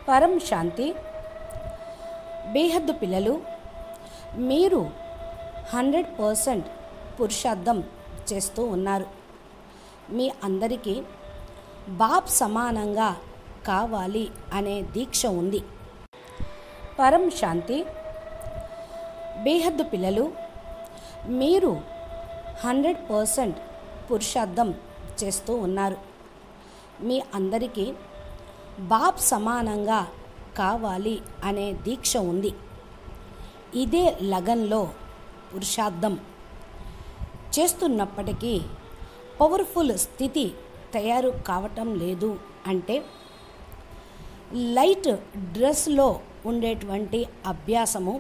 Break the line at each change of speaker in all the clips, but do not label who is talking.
పరం శాంతి బేహద్దు పిల్లలు మీరు హండ్రెడ్ పర్సెంట్ పురుషార్థం చేస్తూ ఉన్నారు మీ అందరికీ బాప్ సమానంగా కావాలి అనే దీక్ష ఉంది పరం శాంతి బేహద్దు పిల్లలు మీరు హండ్రెడ్ పర్సెంట్ పురుషార్థం చేస్తూ ఉన్నారు మీ అందరికీ బాప్ సమానంగా కావాలి అనే దీక్ష ఉంది ఇదే లగన్లో పురుషార్థం చేస్తున్నప్పటికీ పవర్ఫుల్ స్థితి తయారు కావటం లేదు అంటే లైట్ డ్రెస్లో ఉండేటువంటి అభ్యాసము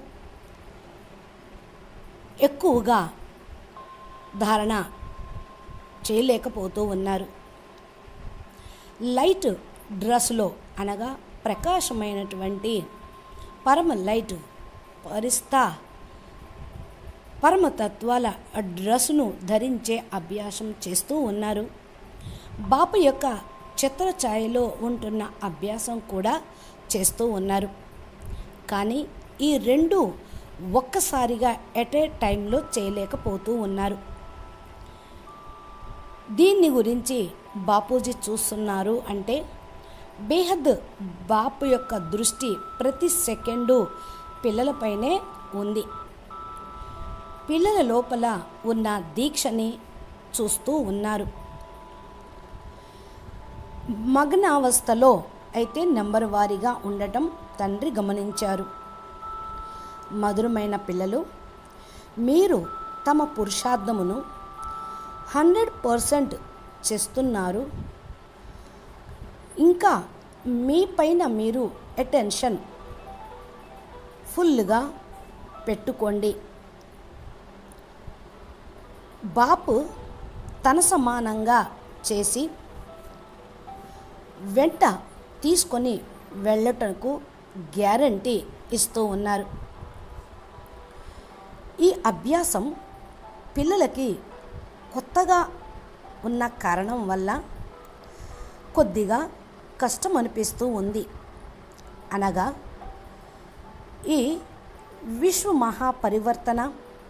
ఎక్కువగా ధారణ చేయలేకపోతూ ఉన్నారు లైట్ డ్రెస్లో అనగా ప్రకాశమైనటువంటి పరమ లైట్ పరిస్థా పరమతత్వాల డ్రెస్సును ధరించే అభ్యాసం చేస్తూ ఉన్నారు బాపు యొక్క చిత్రఛాయలో ఉంటున్న అభ్యాసం కూడా చేస్తూ ఉన్నారు కానీ ఈ రెండు ఒక్కసారిగా ఎట్ ఏ టైంలో చేయలేకపోతూ ఉన్నారు దీన్ని గురించి బాపూజీ చూస్తున్నారు అంటే బేహద్ బాపు యొక్క దృష్టి ప్రతి సెకండు పిల్లలపైనే ఉంది పిల్లల లోపల ఉన్న దీక్షని చూస్తూ ఉన్నారు మగ్నావస్థలో అయితే నెంబర్ వారీగా ఉండటం తండ్రి గమనించారు మధురమైన పిల్లలు మీరు తమ పురుషార్థమును హండ్రెడ్ పర్సెంట్ చేస్తున్నారు ఇంకా మీ పైన మీరు అటెన్షన్ ఫుల్గా పెట్టుకోండి బాపు తన సమానంగా చేసి వెంట తీసుకొని వెళ్ళటకు గ్యారంటీ ఇస్తూ ఉన్నారు ఈ అభ్యాసం పిల్లలకి కొత్తగా ఉన్న కారణం వల్ల కొద్దిగా కష్టం అనిపిస్తూ ఉంది అనగా ఈ విశ్వ మహాపరివర్తన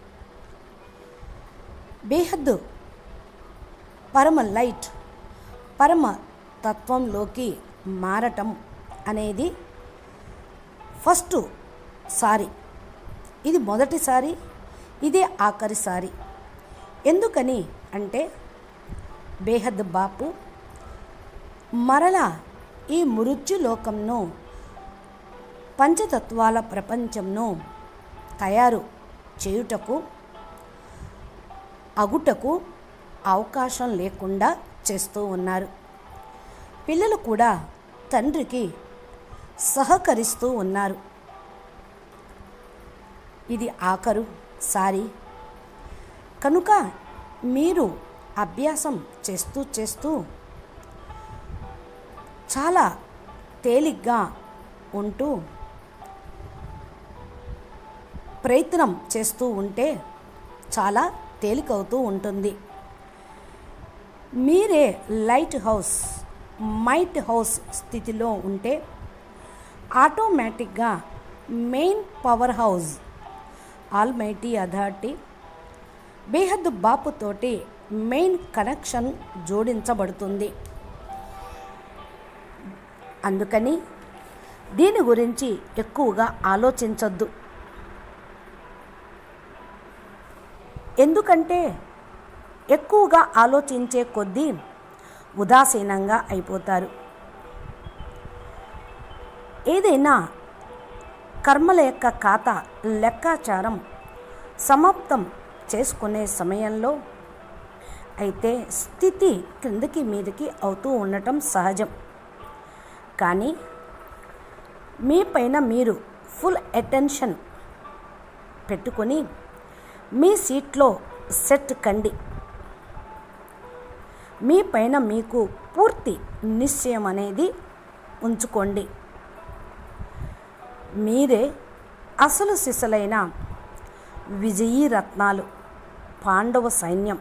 బేహద్ పరమ లైట్ పరమ తత్వంలోకి మారటం అనేది ఫస్ట్ సారి ఇది మొదటిసారి ఇదే ఆఖరిసారి ఎందుకని అంటే బేహద్ బాపు మరలా ఈ మృత్యులోకంను పంచతత్వాల ప్రపంచంను తయారు చేయుటకు అగుటకు అవకాశం లేకుండా చేస్తూ ఉన్నారు పిల్లలు కూడా తండ్రికి సహకరిస్తూ ఉన్నారు ఇది ఆఖరు సారి కనుక మీరు అభ్యాసం చేస్తూ చేస్తూ చాలా తేలిగ్గా ఉంటూ ప్రయత్నం చేస్తూ ఉంటే చాలా తేలికవుతూ ఉంటుంది మీరే లైట్ హౌస్ మైట్ హౌస్ స్థితిలో ఉంటే ఆటోమేటిక్గా main power house almighty authority బేహద్ బాపుతోటి మెయిన్ కనెక్షన్ జోడించబడుతుంది అందుకని దీని గురించి ఎక్కువగా ఆలోచించొద్దు ఎందుకంటే ఎక్కువగా ఆలోచించే కొద్దీ ఉదాసీనంగా అయిపోతారు ఏదైనా కర్మల యొక్క ఖాతా లెక్కాచారం సమాప్తం చేసుకునే సమయంలో అయితే స్థితి క్రిందికి మీదకి అవుతూ ఉండటం సహజం కానీ మీ పైన మీరు ఫుల్ అటెన్షన్ పెట్టుకొని మీ సీట్లో సెట్ కండి మీ పైన మీకు పూర్తి నిశ్చయం అనేది ఉంచుకోండి మీరే అసలు సిసలైన విజయీ రత్నాలు పాండవ సైన్యం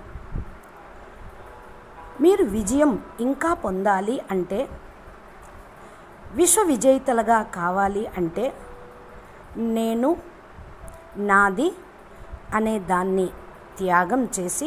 మీరు విజయం ఇంకా పొందాలి అంటే విశ్వ విజేతలుగా కావాలి అంటే నేను నాది అనే దాన్ని త్యాగం చేసి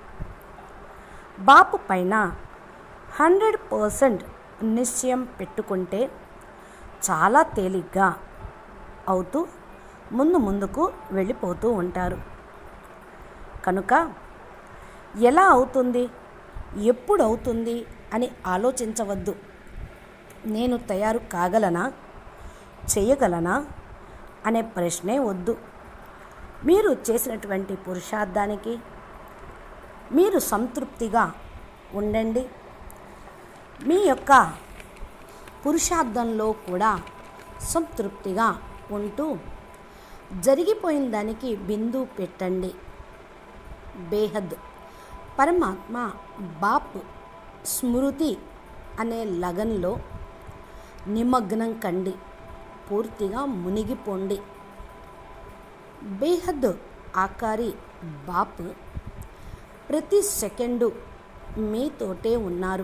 బాపు పైన హండ్రెడ్ పర్సెంట్ నిశ్చయం పెట్టుకుంటే చాలా తేలిగ్గా అవుతూ ముందు ముందుకు వెళ్ళిపోతూ ఉంటారు కనుక ఎలా అవుతుంది ఎప్పుడు అవుతుంది అని ఆలోచించవద్దు నేను తయారు కాగలనా చేయగలనా అనే ప్రశ్నే వద్దు మీరు చేసినటువంటి పురుషార్థానికి మీరు సంతృప్తిగా ఉండండి మీ యొక్క పురుషార్థంలో కూడా సంతృప్తిగా ఉంటూ జరిగిపోయిన దానికి బిందు పెట్టండి బేహద్ పరమాత్మ బాప్ స్మృతి అనే లగన్లో నిమగ్నం కండి పూర్తిగా మునిగిపోండి బేహద్ ఆకారి బాప్ ప్రతి సెకండు మీతోటే ఉన్నారు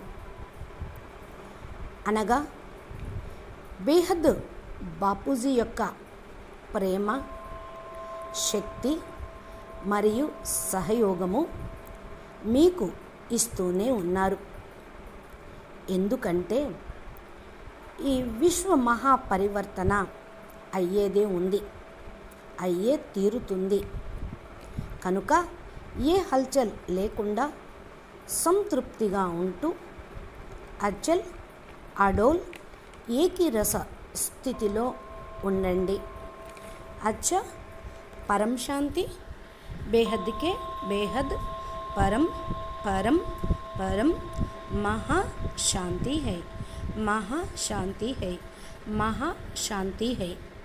అనగా బేహద్ బాపూజీ యొక్క ప్రేమ శక్తి మరియు సహయోగము మీకు ఇస్తూనే ఉన్నారు ఎందుకంటే ఈ విశ్వ మహాపరివర్తన అయ్యేదే ఉంది అయ్యే తీరుతుంది కనుక ఏ హల్చల్ లేకుండా సంతృప్తిగా ఉంటూ అచల్ అడోల్ ఏకీరస స్థితిలో ఉండండి అచ్చ పరం శాంతి బేహద్కే బేహద్ పరం పరం పరం మహా శాంతి है మహా శాంతి है మహా శాంతి है